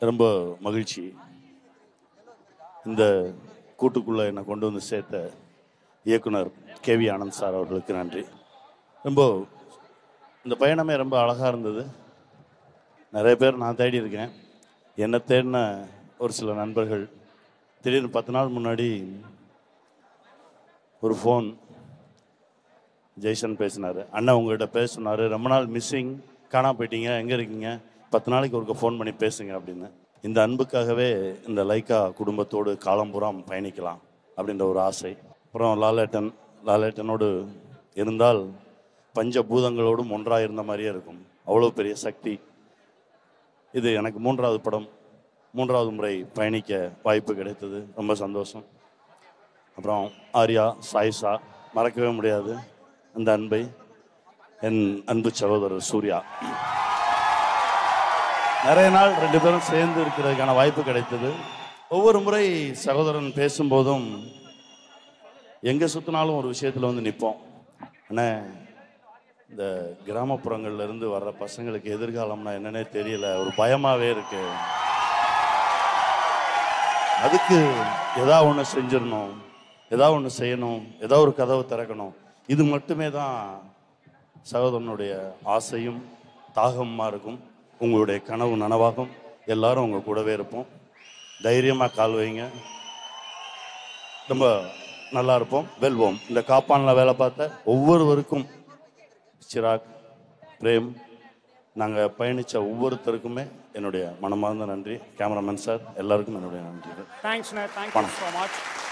ரொம்ப மகிழ்ச்சி இந்த கூட்டுக்குள்ளே என்னை கொண்டு வந்து சேர்த்த இயக்குனர் கேவி ஆனந்த் சார் அவர்களுக்கு நன்றி ரொம்ப இந்த பயணமே ரொம்ப அழகாக இருந்தது நிறைய பேர் நான் தேடி இருக்கேன் என்னை தேடின ஒரு சில நண்பர்கள் திடீர்னு பத்து நாள் முன்னாடி ஒரு ஃபோன் ஜெய்சன் பேசினார் அண்ணன் உங்கள்கிட்ட பேச சொன்னார் ரொம்ப நாள் மிஸ்ஸிங் காணாம போயிட்டீங்க எங்கே இருக்கீங்க பத்து நாளைக்கு ஒருக்க ஃபோன் பண்ணி பேசுங்க அப்படின்னு இந்த அன்புக்காகவே இந்த லைக்கா குடும்பத்தோடு காலம்புறம் பயணிக்கலாம் அப்படின்ற ஒரு ஆசை அப்புறம் லாலேட்டன் லாலேட்டனோடு இருந்தால் பஞ்ச பூதங்களோடும் ஒன்றாக இருந்த மாதிரியே இருக்கும் அவ்வளோ பெரிய சக்தி இது எனக்கு மூன்றாவது படம் மூன்றாவது முறை பயணிக்க வாய்ப்பு கிடைத்தது ரொம்ப சந்தோஷம் அப்புறம் ஆர்யா சாயிஷா மறக்கவே முடியாது அந்த அன்பை என் அன்பு சகோதரர் சூர்யா நிறைய நாள் ரெண்டு பேரும் சேர்ந்து இருக்கிறதுக்கான வாய்ப்பு கிடைத்தது ஒவ்வொரு முறை சகோதரன் பேசும்போதும் எங்கே சுற்றினாலும் ஒரு விஷயத்தில் வந்து நிற்போம் அண்ணே இந்த கிராமப்புறங்கள்ல இருந்து வர்ற பசங்களுக்கு எதிர்காலம்னா என்னன்னே தெரியல ஒரு பயமாவே இருக்கு அதுக்கு ஏதா ஒன்று செஞ்சிடணும் ஏதா ஒன்று செய்யணும் ஏதா ஒரு கதவை திறக்கணும் இது மட்டுமே தான் சகோதரனுடைய ஆசையும் தாகமாக இருக்கும் உங்களுடைய கனவு நனவாகும் எல்லாரும் உங்க கூடவே இருப்போம் தைரியமாக கால் வைங்க ரொம்ப நல்லா இருப்போம் வெல்வோம் இந்த காப்பானில் வேலை பார்த்த ஒவ்வொருவருக்கும் சிராக் பிரேம் நாங்கள் பயணித்த ஒவ்வொருத்தருக்குமே என்னுடைய மனமார்ந்த நன்றி கேமராமேன் சார் எல்லாருக்கும் என்னுடைய நன்றி தேங்க்ஸ்ண்ணே தேங்க்யூ ஸோ மச்